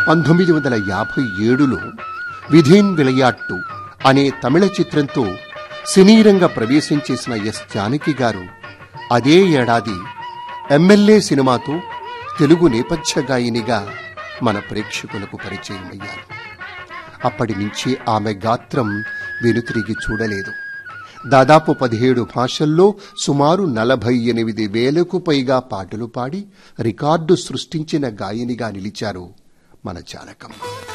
పంతొమ్మిది వందల యాభై ఏడులో విధేన్ విలయాట్టు అనే తమిళ చిత్రంతో సినీరంగ ప్రవేశం చేసిన ఎస్ జానకి గారు అదే ఏడాది ఎమ్మెల్యే సినిమాతో తెలుగు నేపథ్య గాయనిగా మన ప్రేక్షకులకు పరిచయమయ్యారు అప్పటి నుంచి ఆమె గాత్రం వెనుతిరిగి చూడలేదు దాదాపు పదిహేడు భాషల్లో సుమారు నలభై ఎనిమిది వేలకు పైగా పాటలు పాడి రికార్డు సృష్టించిన గాయనిగా నిలిచారు మన జానకమ్మ